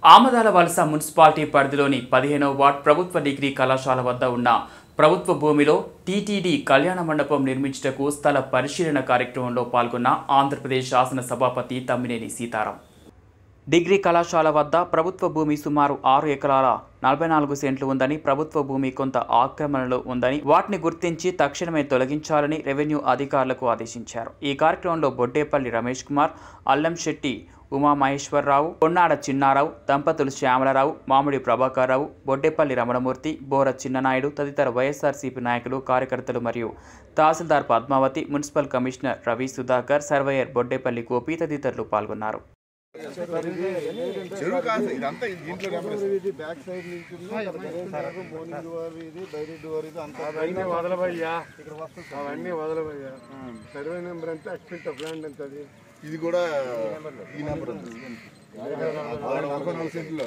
ఆమదాల వలస మున్సిపాలిటీ పరిధిలోని పదిహేనవ వార్డ్ ప్రభుత్వ డిగ్రీ కళాశాల వద్ద ఉన్న ప్రభుత్వ భూమిలో టీటీడీ కళ్యాణ మండపం నిర్మించుటకు స్థల పరిశీలన కార్యక్రమంలో పాల్గొన్న ఆంధ్రప్రదేశ్ శాసన సభాపతి తమ్మినేని సీతారాం డిగ్రీ కళాశాల వద్ద ప్రభుత్వ భూమి సుమారు ఆరు ఎకరాల నలభై నాలుగు సెంట్లు ఉందని ప్రభుత్వ భూమి కొంత ఆక్రమణలో ఉందని వాటిని గుర్తించి తక్షణమే తొలగించాలని రెవెన్యూ అధికారులకు ఆదేశించారు ఈ కార్యక్రమంలో బొడ్డేపల్లి రమేష్ కుమార్ అల్లం శెట్టి ఉమామహేశ్వరరావు కొన్నాడ చిన్నారావు దంపతులు శ్యామలరావు మామిడి ప్రభాకర్రావు బొడ్డేపల్లి రమణమూర్తి బోర చిన్ననాయుడు తదితర వైఎస్ఆర్సీపీ నాయకులు కార్యకర్తలు మరియు tahsildar Padmavathi municipal commissioner Ravi Sudhakar surveyor Boddepalli Gopi తదితరులు పాల్గొన్నారు చెరువు కాదు ఇదంతా దీంట్లో కనిపిస్తుంది ఇది బ్యాక్ సైడ్ నుంచి మార్నింగ్ డోర్ ఇది బయట డోర్ ఇది అంతా అవన్నీ వదలబయ్యా అవన్నీ వదలబయ్యా సర్వే నెంబర్ ఎంత ఎక్స్పెక్ట్ ఆఫ్ ల్యాండ్ ఎంత అది ఇది కూడా ఈ నెంబర్ ఉంది నలభై నాలుగు సెంట్లో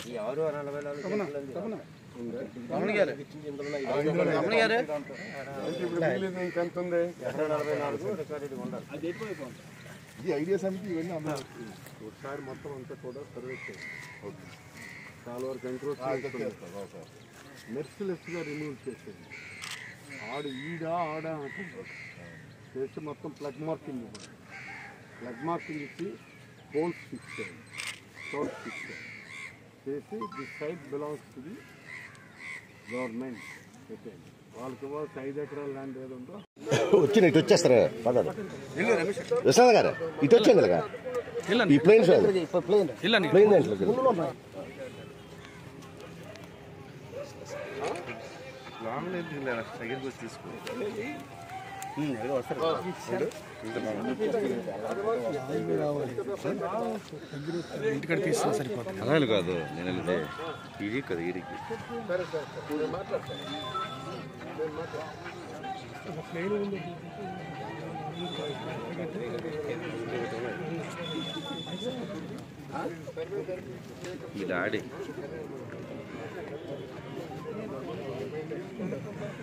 అంటే ఇప్పుడు మిగిలింది ఇంకెంత ఉంది ఈ ఐడియా సమితి ఇవన్నీ అందరూ ఒకసారి మొత్తం అంతా కూడా సర్వే చేయాలి చాలా వరకు ఎంక్రోచ్ మెర్సిలెస్గా రిమూవ్ చేసేది ఆడు ఈడా ఆడా అంటే చేసి మొత్తం ప్లగ్ మార్కింగ్ ఇవ్వండి ప్లగ్ మార్కింగ్ ఇచ్చి పోల్స్ ఫిక్స్ చేయండి పోల్స్ ఫిక్స్ చేయండి చేసి the site belongs to the government పెట్టేయండి వాళ్ళకి ఇవ్వాల్సిన ఐదు ఎకరాల ల్యాండ్ ఏదో ఉందో వచ్చి ఇటు వచ్చేస్తారు పదాలు విశ్వనాథ్ గారు ఇటు వచ్చాను కదా ఈ ప్లేన్ ప్లేన్ ప్లేన్ దగ్గరికి వచ్చి తీసుకో అలాగే కాదు నేను వెళ్తే ఇది కదా ఇడికి ఇది ఆడి